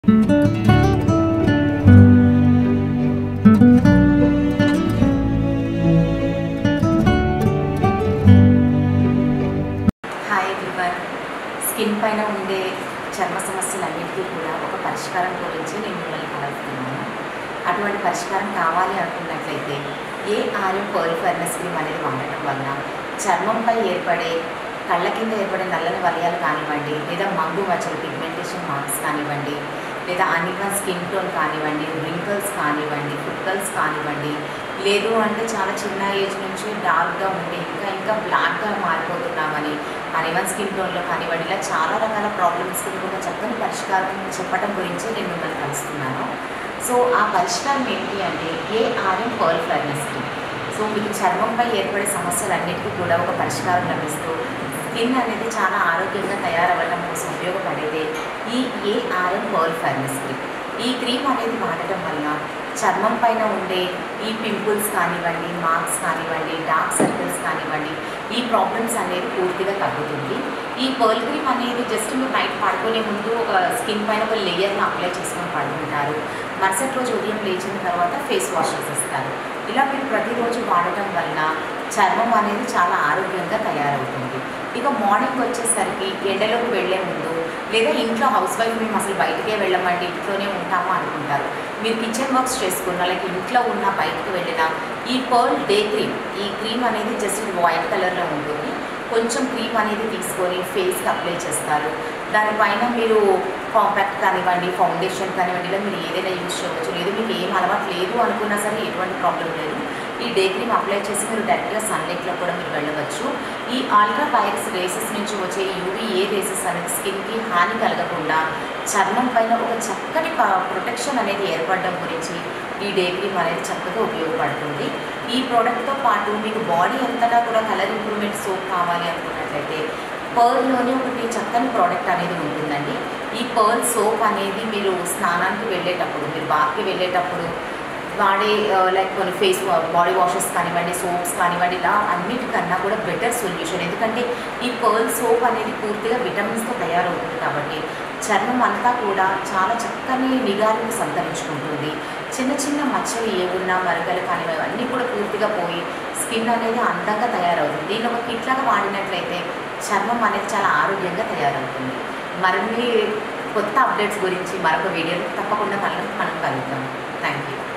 hi everyone skin పైన ఉండే చర్మ సమస్యలన్నిటికీ కూడా ఒక పరిష్కారం గురించి నేను మిమ్మల్ని కలుగుతున్నాను అటువంటి పరిష్కారం కావాలి అనుకున్నట్లయితే ఏ ఆర్యం పర్ల్ ఫర్నెస్ క్రీమ్ అనేది వాడటం వలన చర్మంపై ఏర్పడే కళ్ళ కింద ఏర్పడే నల్లని వలయాలు కానివ్వండి లేదా మంగు మచ్చలు పిగ్మెంటేషన్ మార్క్స్ కానివ్వండి లేదా అన్ఈవన్ స్కిన్ టోన్ కానివ్వండి రింకల్స్ కానివ్వండి ఫుట్కల్స్ కానివ్వండి లేదు అంటే చాలా చిన్న ఏజ్ నుంచి డార్క్గా ఉండి ఇంకా ఇంకా బ్లాక్గా మారిపోతున్నామని అనివన్ స్కిన్ టోన్లో కానివ్వండి ఇలా చాలా రకాల ప్రాబ్లమ్స్కి కూడా చక్కని పరిష్కారం చెప్పడం గురించి నేను మిమ్మల్ని కలుస్తున్నాను సో ఆ పరిష్కారం ఏంటి అంటే ఏఆర్ఎం పర్ల్ ఫర్నెస్ సో మీకు చర్మంపై ఏర్పడే సమస్యలన్నిటికీ కూడా ఒక పరిష్కారం లభిస్తూ స్కిన్ అనేది చాలా ఆరోగ్యంగా తయారవ్వడం కోసం ఉపయోగపడేదే ఈ ఏఆర్ఎం పర్ల్ ఫర్నెస్ క్రీమ్ ఈ క్రీమ్ అనేది వాడటం వల్ల చర్మం పైన ఉండే ఈ పింపుల్స్ కానివ్వండి మార్క్స్ కానివ్వండి డార్క్ సర్కిల్స్ కానివ్వండి ఈ ప్రాబ్లమ్స్ అనేది పూర్తిగా తగ్గుతుంది ఈ పర్ల్ క్రీమ్ అనేది జస్ట్ మీరు నైట్ పడుకునే ముందు ఒక స్కిన్ పైన ఒక లేయర్ని అప్లై చేసుకొని పడుకుంటారు మరుసటి రోజు ఉదయం లేచిన తర్వాత ఫేస్ వాష్ చేసేస్తారు ఇలా మీరు ప్రతిరోజు వాడటం వల్ల చర్మం అనేది చాలా ఆరోగ్యంగా తయారవుతుంది ఇక మార్నింగ్ వచ్చేసరికి ఎండలోకి వెళ్ళే ముందు లేదా ఇంట్లో హౌస్ వైఫ్ మేము అసలు బయటకే వెళ్ళమండి ఇంట్లోనే ఉంటాము అనుకుంటారు మీరు కిచెన్ వర్క్స్ చేసుకున్న లైక్ ఇంట్లో ఉన్న బయటకు వెళ్ళిన ఈ పర్ల్ డే క్రీమ్ ఈ క్రీమ్ అనేది జస్ట్ వైట్ కలర్లో ఉంటుంది కొంచెం క్రీమ్ అనేది తీసుకొని ఫేస్కి అప్లై చేస్తారు దానిపైన మీరు కాంపాక్ట్ కానివ్వండి ఫౌండేషన్ కానివ్వండి ఇలా మీరు ఏదైనా యూజ్ చేయవచ్చు లేదు మీకు ఏం అలవాటు లేదు అనుకున్నా సరే ఎటువంటి ప్రాబ్లం లేదు ఈ డే క్రీమ్ అప్లై చేసి మీరు డైరెక్ట్గా సన్లైట్లో కూడా మీరు వెళ్ళవచ్చు ఈ ఆల్ట్రా వైరస్ రేసెస్ నుంచి వచ్చే యూవీఏ రేసెస్ అనేది స్కిన్కి హాని కలగకుండా చర్మం పైన ఒక చక్కటి ప్రొటెక్షన్ అనేది ఏర్పడడం గురించి ఈ డే క్రీమ్ అనేది చక్కగా ఉపయోగపడుతుంది ఈ ప్రోడక్ట్తో పాటు మీకు బాడీ అంతటా కూడా కలర్ ఇంప్రూవ్మెంట్ సోప్ కావాలి అనుకున్నట్లయితే పర్ల్లోనే ఒకటి చక్కని ప్రోడక్ట్ అనేది ఉంటుందండి ఈ పర్ల్ సోప్ అనేది మీరు స్నానానికి వెళ్ళేటప్పుడు మీరు బాత్కి వెళ్ళేటప్పుడు వాడే లైక్ కొన్ని ఫేస్ బాడీ వాషెస్ కానివ్వండి సోప్స్ కానివ్వండి ఇలా అన్నిటికన్నా కూడా బెటర్ సొల్యూషన్ ఎందుకంటే ఈ పర్ల్ సోప్ అనేది పూర్తిగా విటమిన్స్తో తయారవుతుంది కాబట్టి చర్మం అంతా కూడా చాలా చక్కని నిగారిని సంతరించుకుంటుంది చిన్న చిన్న మచ్చలు ఏమున్నా మరకలు కానివ్వండి అన్నీ కూడా పూర్తిగా పోయి స్కిన్ అనేది అందంగా తయారవుతుంది దీన్ని ఒక కిట్లాగా వాడినట్లయితే చర్మం అనేది చాలా ఆరోగ్యంగా తయారవుతుంది మరిన్ని కొత్త అప్డేట్స్ గురించి మరొక వీడియోలో తప్పకుండా మనం మనం కలుగుతాం థ్యాంక్ యూ